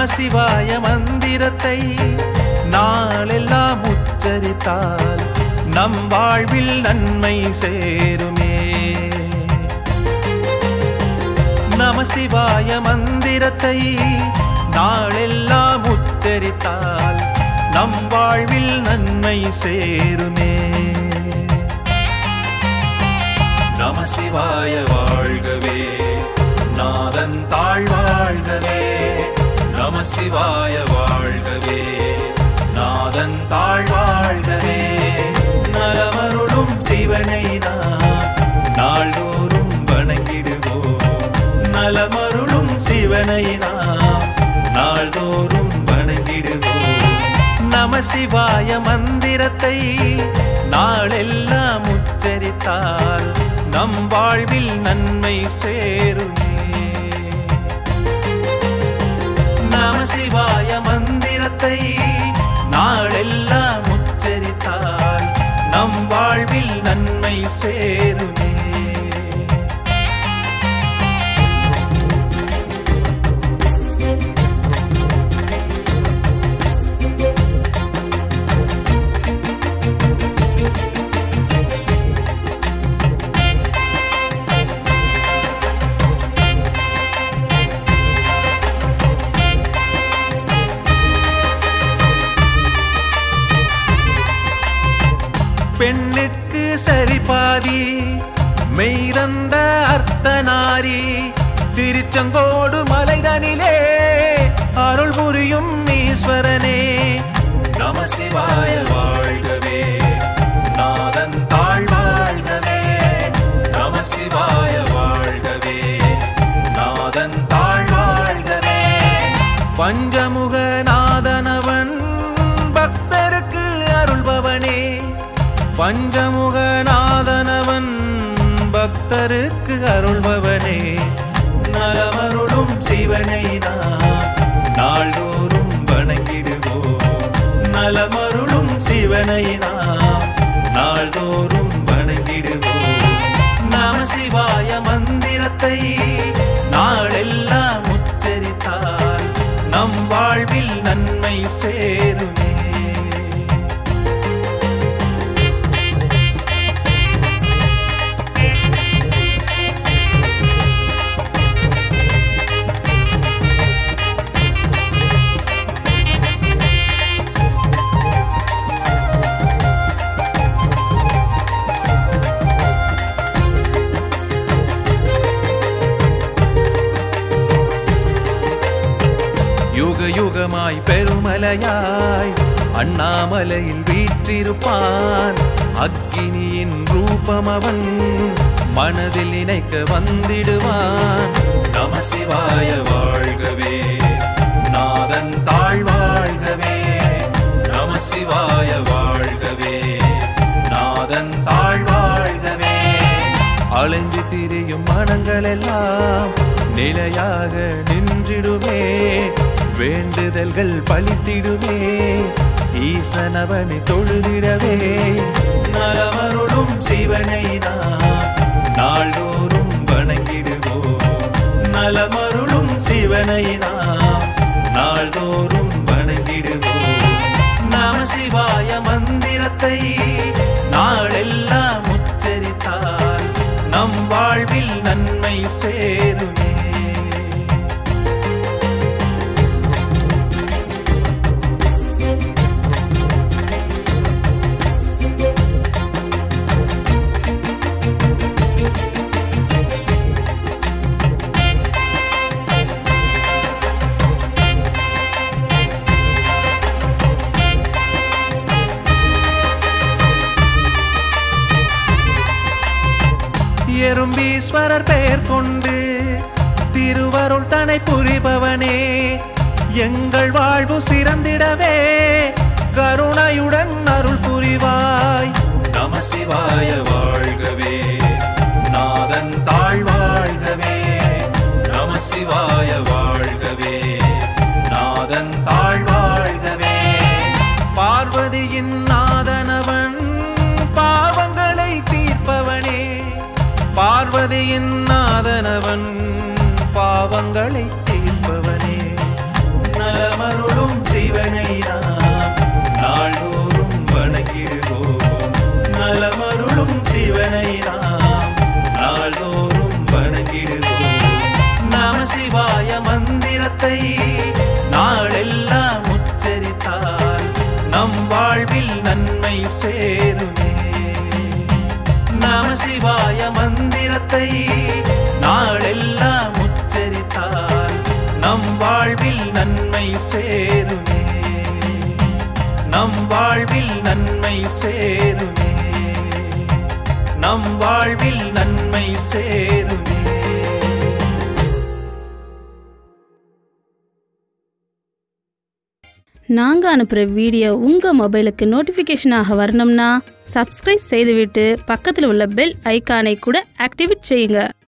நமசிவாய மந்திரத்தை நாளெல்லாம் உச்சரித்தால் நம் வாழ்வில் நன்மை சேருமே நமசிவாய மந்திரத்தை நாளெல்லாம் உச்சரித்தால் நம் வாழ்வில் நன்மை சேருமே நமசிவாய வாழ்கவே நாதன் தாழ்வாழ்கவே நமசிவாய வாழ்கவே நாதன் தாழ்வாழ்கவே நலமருளும் சிவனை நாம் நாள்தோறும் வணங்கிடுவோம் நலமருளும் சிவனை நாம் நாள்தோறும் வணங்கிடுவோம் நமசிவாய மந்திரத்தை நாளெல்லாம் உச்சரித்தால் நம் வாழ்வில் நன்மை சேருமே நமசிவாய மந்திரத்தை நாளெல்லாம் உச்சரித்தால் நம் வாழ்வில் நன்மை சேருமே பெண்ணுக்கு சரி பாதி மெய்தந்த அர்த்தநாரி திருச்செங்கோடு மலைதனிலே அருள் புரியும் ஈஸ்வரனே நமசிவாய வாழ்கவே நாதன் தாழ்வாழ்கவே நமசிவாய வாழ்கவே நாதன் தாழ்வாழ்கவே பஞ்சமுக நாதனவன் பக்தருக்கு அருள்பவனே பஞ்சமுகநாதனவன் பக்தருக்கு அருள்பவனே நலமருளும் சிவனை நாம் நாள்தோறும் வணங்கிடுவோம் நலமருளும் சிவனை நாம் நாள்தோறும் வணங்கிடுவோம் நமசிவாய மந்திரத்தை நாளெல்லாம் உச்சரித்தால் நம் வாழ்வில் நன்மை சேருமே யுக யுகமாய் பெருமலையாய் அண்ணாமலையில் வீற்றிருப்பான் அக்கினியின் ரூபம் அவன் மனதில் இணைக்க வந்திடுவான் நமசிவாய வாழ்கவே நாதன் தாழ்வாழ்கவே நமசிவாய வாழ்கவே நாதன் தாழ்வாழ்கவே அலைஞ்சு திரியும் மனங்கள் எல்லாம் நிலையாக நின்றிடுமே வேண்டுதல்கள் பலித்திடுமே ஈசனவனை தொழுதிடவே நலமருளும் சிவனை நாம் நாள்தோறும் வணங்கிடுவோம் நலமருளும் சிவனை நாம் நாள்தோறும் வணங்கிடுவோம் நமசிவாய மந்திரத்தை நாளெல்லாம் உச்சரித்தால் நம் வாழ்வில் நன்மை சேருமே எறும்பீஸ்வரர் பெயர் கொண்டு திருவருள் தனை புரிபவனே எங்கள் வாழ்வு சிறந்திடவே கருணையுடன் அருள் புரிவாய் நமசிவாய வாழ்கவே நாதன் தாழ்வாழ்கவே நமசிவாய வாழ்கவே நாதன் தாழ்வாழ்கவே பார்வதியின் நாதனவன் பாவங்களை தீர்ப்பவனே பார்வதியின் நாதனவன் பாவங்களை தீர்ப்பவனே நல நாம் நாள்தோறும் வணங்கிடுவோம் நம சிவாய மந்திரத்தை நாளெல்லாம் உச்சரித்தால் நம் வாழ்வில் நன்மை சேருமே நம சிவாய மந்திரத்தை நாளெல்லாம் உச்சரித்தால் நம் வாழ்வில் நன்மை சேருமே நம் வாழ்வில் நன்மை சேருமே நம் வாழ்வில் நன்மை சேருமே நாங்கள் அனுப்புகிற வீடியோ உங்கள் மொபைலுக்கு நோட்டிஃபிகேஷனாக வரணும்னா சப்ஸ்கிரைப் செய்துவிட்டு பக்கத்தில் உள்ள பெல் ஐகானை கூட ஆக்டிவேட் செய்யுங்க